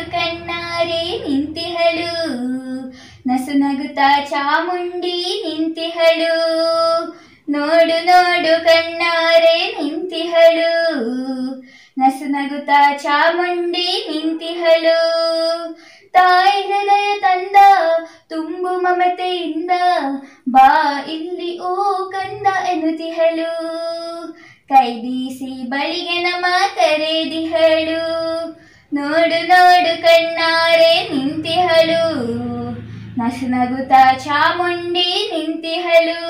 ನೋಡು ಕಣ್ಣಾರೆ ನಿಂತಿಹಳು ನಸು ನಗುತ್ತಾ ಚಾಮುಂಡಿ ನಿಂತಿಹಳು ನೋಡು ನೋಡು ಕಣ್ಣಾರೆ ನಿಂತಿಹಳು ನಸು ನಗುತ್ತಾ ಚಾಮುಂಡಿ ನಿಂತಿಹಳು ತಾಯಿ ಹೃದಯ ತಂದ ತುಂಬು ಮಮತೆಯಿಂದ ಬಾ ಇಲ್ಲಿ ಓ ಕಂದ ಎನ್ನುತ್ತಿಹಳು ಕೈ ಬೀಸಿ ಬಳಿಗೆ ನಮ ಕರೆದಿಹಳು ನೋಡು ನೋಡು ಕಣ್ಣಾರೆ ನಿಂತಿಹಳು ನಸು ನಗುತ್ತಾ ಚಾಮುಂಡಿ ನಿಂತಿಹಳು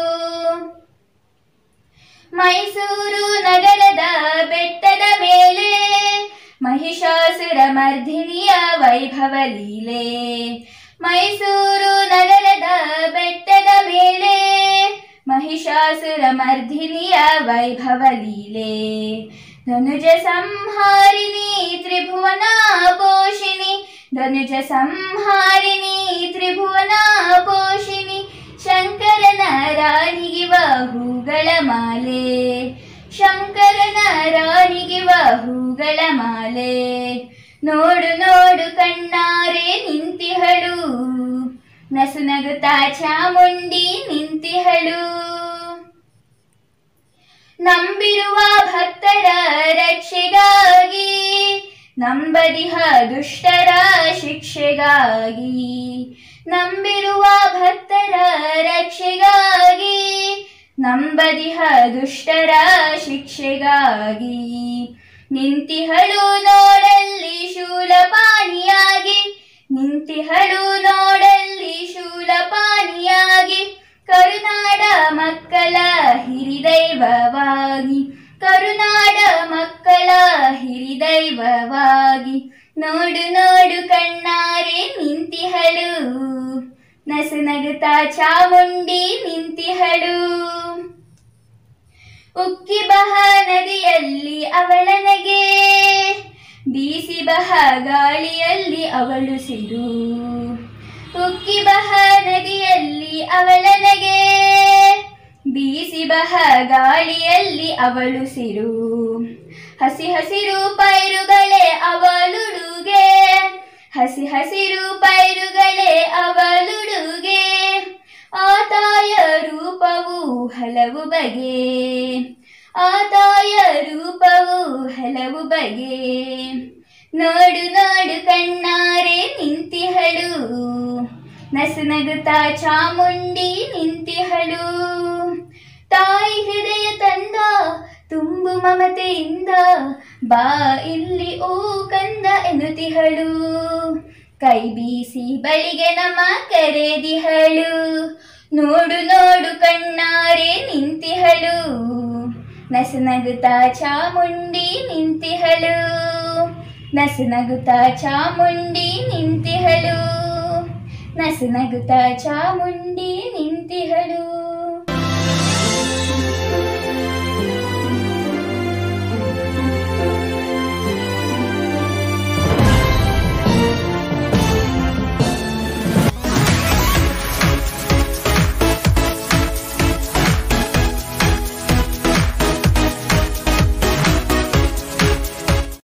ಮೈಸೂರು ನಗರದ ಬೆಟ್ಟದ ಮೇಲೆ ಮಹಿಷಾಸುರ ಮರ್ಧಿನಿಯ ವೈಭವ ಲೀಲೆ ಮೈಸೂರು ನಗರದ ಬೆಟ್ಟದ ಮೇಲೆ ಮಹಿಷಾಸುರ ಮರ್ಧಿನಿಯ ವೈಭವ ಲೀಲೆ ಧನುಜ ಸಂಹಾರಿಣಿ ತ್ರಿಭುವನ ಪೋಷಿಣಿ ಧನುಜ ಸಂಹಾರಿಣಿ ತ್ರಿಭುವನ ಪೋಷಿಣಿ ಶಂಕರನ ರಾಣಿಗಿವ ಹೂಗಳ ಮಾಲೆ ಶಂಕರನ ರಾಣಿಗಿವ ಹೂಗಳ ಮಾಲೆ ನೋಡು ನೋಡು ಕಣ್ಣಾರೆ ನಿಂತಿಹಳು ನಸು ನಗುತ್ತಾ ಚಾಮುಂಡಿ ನಿಂತಿಹಳು ನಂಬಿರುವ ಭಕ್ತರ ರಕ್ಷೆಗಾಗಿ ನಂಬದಿಹ ದುಷ್ಟರ ಶಿಕ್ಷೆಗಾಗಿ ನಂಬಿರುವ ಭಕ್ತರ ರಕ್ಷೆಗಾಗಿ ನಂಬದಿಹ ದುಷ್ಟರ ಶಿಕ್ಷೆಗಾಗಿ ನಿಂತಿಹಳು ನೋಡಲ್ಲಿ ಶೂಲಪಾಣಿಯಾಗಿ ನಿಂತಿಹಳು ನೋಡಲ್ಲಿ ಶೂಲಪಾಣಿಯಾಗಿ ಕರುನಾಡ ಮಕ್ಕಳ ಹಿರಿದೈವವಾಗಿ ಕರುನಾಡ ಮಕ್ಕಳ ಹಿರಿದೈವವಾಗಿ ನೋಡು ನೋಡು ಕಣ್ಣಾರೆ ನಿಂತಿಹಳು ನಸು ನಗುತ್ತಾ ಚಾಮುಂಡಿ ನಿಂತಿಹಳು ಉಕ್ಕಿ ಬಹ ನದಿಯಲ್ಲಿ ಅವಳ ನಗೆ ಬೀಸಿ ಬಹ ಗಾಳಿಯಲ್ಲಿ ಅವಳು ಸಿರು ಉಕ್ಕಿ ಬಹ ನದಿಯಲ್ಲಿ ಅವಳ ನಗೆ ಬೀಸಿ ಬಹ ಗಾಳಿಯಲ್ಲಿ ಅವಳು ಸಿರು ಹಸಿ ಹಸಿರು ಪೈರುಗಳೇ ಅವಳುಡುಗೆ ಹಸಿ ಹಸಿರು ಪೈರುಗಳೇ ಅವಳುಡುಗೆ ಆತಾಯ ರೂಪವು ಹಲವು ಬಗೆ ಆತಾಯ ರೂಪವು ಹಲವು ಬಗೆ ನೋಡು ನೋಡು ಕಣ್ಣಾರೆ ನಿಂತಿಹಳು ನಸು ನಗುತ್ತಾ ಚಾಮುಂಡಿ ನಿಂತಿಹಳು ತಾಯಿ ಹೃದಯ ತಂದ ತುಂಬು ಮಮತೆಯಿಂದ ಬಾ ಇಲ್ಲಿ ಓ ಕಂದ ಎನ್ನುತ್ತಿಹಳು ಕೈ ಬೀಸಿ ಬಳಿಗೆ ನಮ ಕರೆದಿಹಳು ನೋಡು ನೋಡು ಕಣ್ಣಾರೆ ನಿಂತಿಹಳು ನಸು ನಗುತ್ತಾ ಚಾಮುಂಡಿ ನಿಂತಿಹಳು ನಸು ನಗುತ್ತಾ ಚಾಮುಂಡಿ ನಿಂತಿಹಳು ನಸು ನಗುತ್ತಾ ಚಾಮುಂಡಿ ನಿಂತಿಹಳು